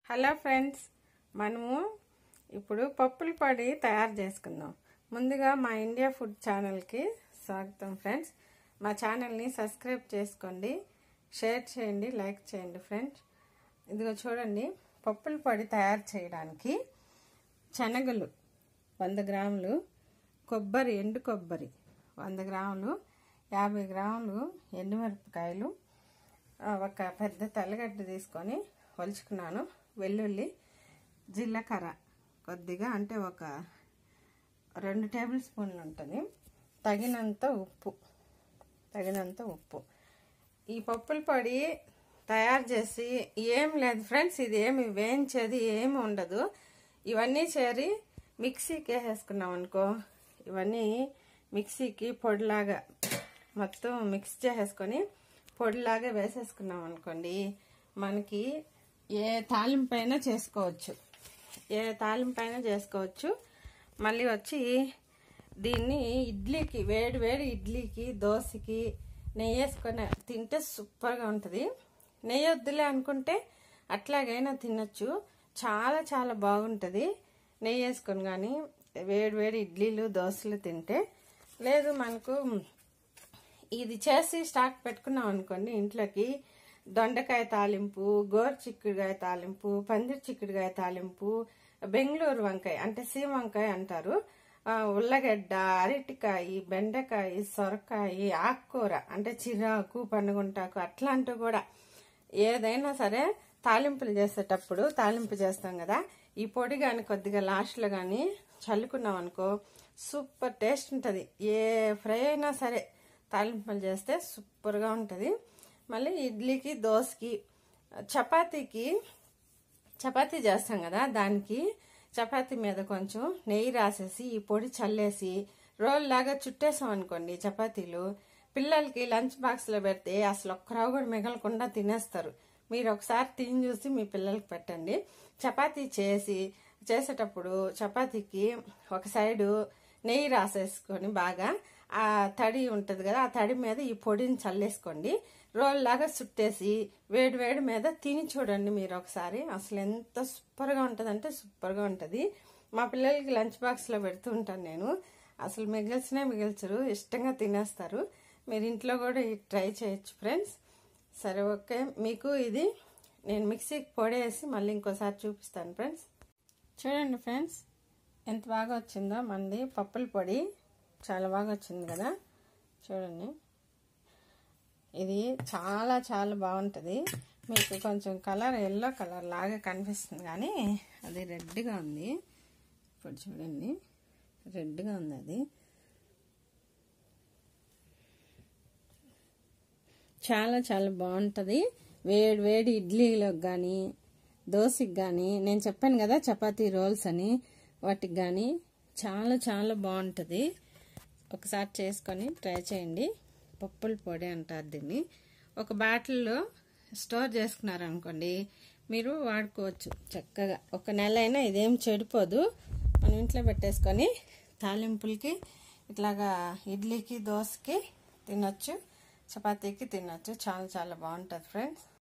hello friends మనము ఇప్పుడు పప్పుల పొడి తయారు చేసుకుందాం ముందుగా మా ఇండియా ఫుడ్ ఛానల్కి స్వాగతం ఫ్రెండ్స్ మా ఛానల్ని సబ్స్క్రైబ్ చేసుకోండి షేర్ చేయండి లైక్ చేయండి ఫ్రెండ్స్ ఇదిగో చూడండి పప్పుల పొడి తయారు చేయడానికి శనగలు వంద గ్రాములు కొబ్బరి ఎండు కొబ్బరి వంద గ్రాములు యాభై గ్రాములు ఎండుమిరపకాయలు ఆ, ఒక పెద్ద తెల్లగడ్డ తీసుకొని ఒలుచుకున్నాను వెల్లుల్లి జీలకర్ర కొద్దిగా అంటే ఒక రెండు టేబుల్ స్పూన్లు ఉంటుంది తగినంత ఉప్పు తగినంత ఉప్పు ఈ పప్పుల పొడి తయారు చేసి ఏం లేదు ఫ్రెండ్స్ ఇది ఏమి వేయించేది ఏమి ఉండదు ఇవన్నీ చేరి మిక్సీకి వేసేసుకున్నాం అనుకో ఇవన్నీ మిక్సీకి పొడిలాగా మొత్తం మిక్స్ చేసేసుకొని పొడిలాగా వేసేసుకున్నాం అనుకోండి మనకి ఏ తాలింపు అయినా చేసుకోవచ్చు ఏ తాలింపు అయినా చేసుకోవచ్చు మళ్ళీ వచ్చి దీన్ని ఇడ్లీకి వేడి వేడి ఇడ్లీకి దోశకి నెయ్యి వేసుకొని తింటే సూపర్గా ఉంటుంది నెయ్యి వద్దులే అనుకుంటే అట్లాగైనా తినచ్చు చాలా చాలా బాగుంటుంది నెయ్యి వేసుకొని కానీ వేడి వేడి ఇడ్లీలు దోశలు తింటే లేదు మనకు ఇది చేసి స్టాక్ పెట్టుకున్నాం అనుకోండి ఇంట్లోకి దొండకాయ తాలింపు గోరు చిక్కుడుకాయ తాలింపు పందిరి చిక్కుడుకాయ తాలింపు బెంగళూరు వంకాయ అంటే సీ వంకాయ అంటారు ఆ, ఉల్లగడ్డ అరటికాయ బెండకాయ సొరకాయ ఆకుకూర అంటే చిరాకు పండుగుంటాకు అట్లాంటివి కూడా ఏదైనా సరే తాలింపులు చేసేటప్పుడు తాలింపు చేస్తాం కదా ఈ పొడి కానీ కొద్దిగా లాస్ట్లో కానీ చల్లుకున్నాం అనుకో సూపర్ టేస్ట్ ఉంటుంది ఏ ఫ్రై అయినా సరే తాలింపులు చేస్తే సూపర్గా ఉంటుంది మళ్ళీ ఇడ్లీకి దోశకి చపాతీకి చపాతీ చేస్తాం కదా దానికి చపాతీ మీద కొంచెం నెయ్యి రాసేసి ఈ పొడి చల్లేసి రోల్ లాగా చుట్టేసాం అనుకోండి చపాతీలు పిల్లలకి లంచ్ బాక్స్లో పెడితే అసలు ఒక్కరావు కూడా మిగలకుండా తినేస్తారు మీరు ఒకసారి తిని చూసి మీ పిల్లలకి పెట్టండి చపాతీ చేసి చేసేటప్పుడు చపాతీకి ఒక సైడు నెయ్యి రాసేసుకొని బాగా ఆ తడి ఉంటుంది కదా ఆ తడి మీద ఈ పొడిని చల్లేసుకోండి రోల్ లాగా చుట్టేసి వేడి వేడి మీద తిని చూడండి మీరు ఒకసారి అసలు ఎంత సూపర్గా ఉంటుంది అంటే సూపర్గా ఉంటుంది మా పిల్లలకి లంచ్ బాక్స్లో పెడుతూ ఉంటాను నేను అసలు మిగిల్చినే మిగిల్చరు ఇష్టంగా తినేస్తారు మీరు ఇంట్లో కూడా ఇది ట్రై చేయొచ్చు ఫ్రెండ్స్ సరే ఓకే మీకు ఇది నేను మిక్సీకి పొడేసి మళ్ళీ ఇంకోసారి చూపిస్తాను ఫ్రెండ్స్ చూడండి ఫ్రెండ్స్ ఎంత బాగా వచ్చిందో మనది పప్పుల పొడి చాలా బాగా వచ్చింది కదా చూడండి ఇది చాలా చాలా బాగుంటుంది మీకు కొంచెం కలర్ ఎల్లో కలర్ లాగా కనిపిస్తుంది కానీ అది రెడ్గా ఉంది ఇప్పుడు చూడండి రెడ్గా ఉంది అది చాలా చాలా బాగుంటుంది వేడి వేడి ఇడ్లీలోకి కానీ దోశకి కానీ నేను చెప్పాను కదా చపాతీ రోల్స్ అని వాటికి కానీ చాలా చాలా బాగుంటుంది ఒకసారి చేసుకొని ట్రై చేయండి పప్పుల పొడి అంటారు దీన్ని ఒక బాటిల్లో స్టోర్ చేసుకున్నారనుకోండి మీరు వాడుకోవచ్చు చక్కగా ఒక నెల అయినా ఇదేం చెడిపోదు మనం ఇంట్లో పెట్టేసుకొని తాలింపులకి ఇట్లాగా ఇడ్లీకి దోశకి తినొచ్చు చపాతీకి తినొచ్చు చాలా చాలా బాగుంటుంది ఫ్రెండ్స్